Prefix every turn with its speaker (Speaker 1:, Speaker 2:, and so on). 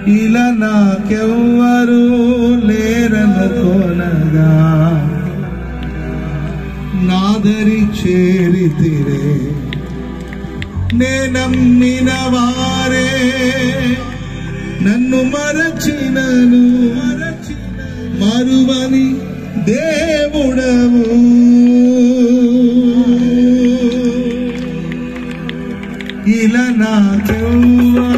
Speaker 1: ఇలా నాకెవ్వరు లేరనుకోనగా నాదరి చేరితిరే నేనమ్మిన వారే నన్ను మరచినను మరువని దేవుడవు ఇలా నాకెవ్వరు